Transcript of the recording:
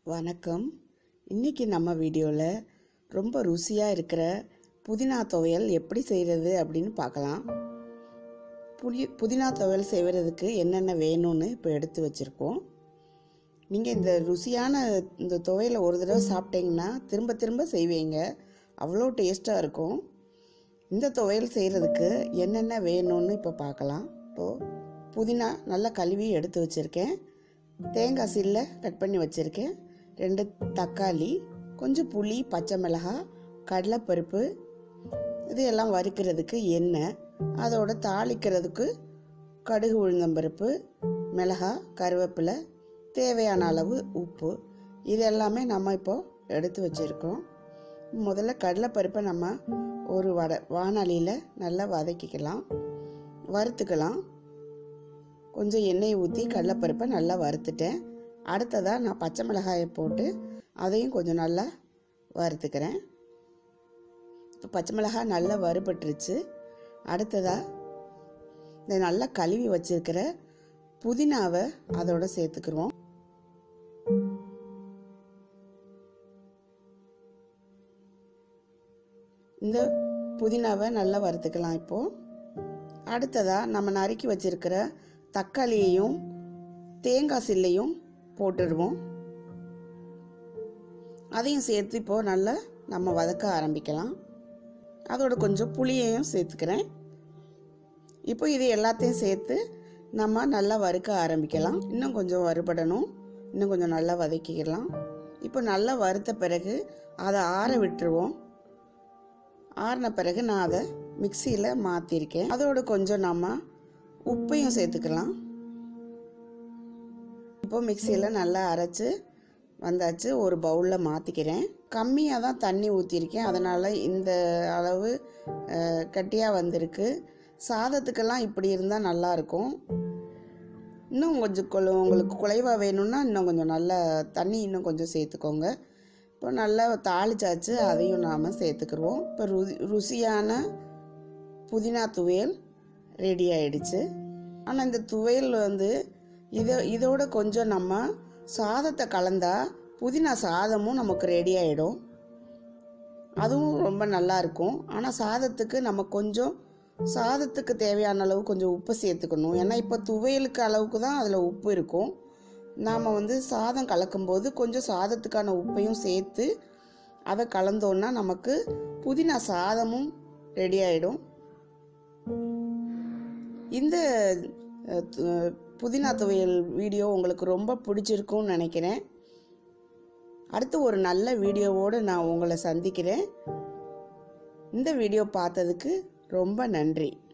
வணக்கம் இன்னைக்கு நம்ம வீடியோவில் ரொம்ப ருசியாக இருக்கிற புதினா துவையல் எப்படி செய்கிறது அப்படின்னு பார்க்கலாம் புளி புதினா துவையல் செய்கிறதுக்கு என்னென்ன வேணும்னு இப்போ எடுத்து வச்சுருக்கோம் நீங்கள் இந்த ருசியான இந்த துவையலை ஒரு தடவை சாப்பிட்டீங்கன்னா திரும்ப திரும்ப செய்வீங்க அவ்வளோ டேஸ்ட்டாக இருக்கும் இந்த துவையல் செய்கிறதுக்கு என்னென்ன வேணும்னு இப்போ பார்க்கலாம் இப்போது புதினா நல்லா கழுவி எடுத்து வச்சுருக்கேன் தேங்காய் சில்ல கட் பண்ணி வச்சுருக்கேன் ரெண்டு தக்காளி கொஞ்சம் புளி பச்சை மிளகாய் கடலைப்பருப்பு இது எல்லாம் வறுக்கிறதுக்கு எண்ணெய் அதோட தாளிக்கிறதுக்கு கடுகு உளுந்தம்பருப்பு மிளகாய் கருவேப்பிலை தேவையான அளவு உப்பு இது எல்லாமே நம்ம இப்போ எடுத்து வச்சுருக்கோம் முதல்ல கடலைப்பருப்பை நம்ம ஒரு வடை வானொலியில் நல்லா வதக்கிக்கலாம் வறுத்துக்கலாம் கொஞ்சம் எண்ணெயை ஊற்றி கடலைப்பருப்பை நல்லா வறுத்துட்டேன் அடுத்ததாக நான் பச்சை மிளகாயை போட்டு அதையும் கொஞ்சம் நல்லா வறுத்துக்கிறேன் இப்போ பச்சை மிளகாய் நல்லா வறுபட்டுருச்சு அடுத்ததாக இந்த நல்லா கழுவி வச்சிருக்கிற புதினாவை அதோட சேர்த்துக்குருவோம் இந்த புதினாவை நல்லா வறுத்துக்கலாம் இப்போது அடுத்ததாக நம்ம நறுக்கி வச்சிருக்கிற தக்காளியையும் தேங்காய் சில்லையும் போட்டுடுவோம் அதையும் சேர்த்து இப்போது நல்லா நம்ம வதக்க ஆரம்பிக்கலாம் அதோட கொஞ்சம் புளியையும் சேர்த்துக்கிறேன் இப்போ இது எல்லாத்தையும் சேர்த்து நம்ம நல்லா வறுக்க ஆரம்பிக்கலாம் இன்னும் கொஞ்சம் வறுபடணும் இன்னும் கொஞ்சம் நல்லா வதக்கிக்கலாம் இப்போ நல்லா வறுத்த பிறகு அதை ஆற விட்டுருவோம் ஆறின பிறகு நான் அதை மிக்சியில் மாற்றிருக்கேன் அதோட கொஞ்சம் நம்ம உப்பையும் சேர்த்துக்கலாம் இப்போ மிக்சியில் நல்லா அரைச்சி வந்தாச்சு ஒரு பவுலில் மாற்றிக்கிறேன் கம்மியாக தான் தண்ணி ஊற்றிருக்கேன் அதனால் இந்த அளவு கட்டியாக வந்திருக்கு சாதத்துக்கெல்லாம் இப்படி இருந்தால் நல்லாயிருக்கும் இன்னும் கொஞ்சம் கொல உங்களுக்கு குலைவாக வேணும்னா இன்னும் கொஞ்சம் நல்லா தண்ணி இன்னும் கொஞ்சம் சேர்த்துக்கோங்க இப்போ நல்லா தாளிச்சாச்சு அதையும் நாம் சேர்த்துக்கிடுவோம் இப்போ ரு ருசியான புதினா துவையல் ரெடி ஆயிடுச்சு ஆனால் இந்த துவையல் வந்து இதை இதோட கொஞ்சம் நம்ம சாதத்தை கலந்தா புதினா சாதமும் நமக்கு ரெடி ஆகிடும் அதுவும் ரொம்ப நல்லா இருக்கும் ஆனால் சாதத்துக்கு நம்ம கொஞ்சம் சாதத்துக்கு தேவையான அளவு கொஞ்சம் உப்பு சேர்த்துக்கணும் ஏன்னா இப்போ துவையலுக்கு அளவுக்கு தான் அதில் உப்பு இருக்கும் நாம் வந்து சாதம் கலக்கும்போது கொஞ்சம் சாதத்துக்கான உப்பையும் சேர்த்து அதை கலந்தோன்னா நமக்கு புதினா சாதமும் ரெடி ஆகிடும் இந்த புதினா துவையல் வீடியோ உங்களுக்கு ரொம்ப பிடிச்சிருக்கும்னு நினைக்கிறேன் அடுத்து ஒரு நல்ல வீடியோவோடு நான் உங்களை சந்திக்கிறேன் இந்த வீடியோ பார்த்ததுக்கு ரொம்ப நன்றி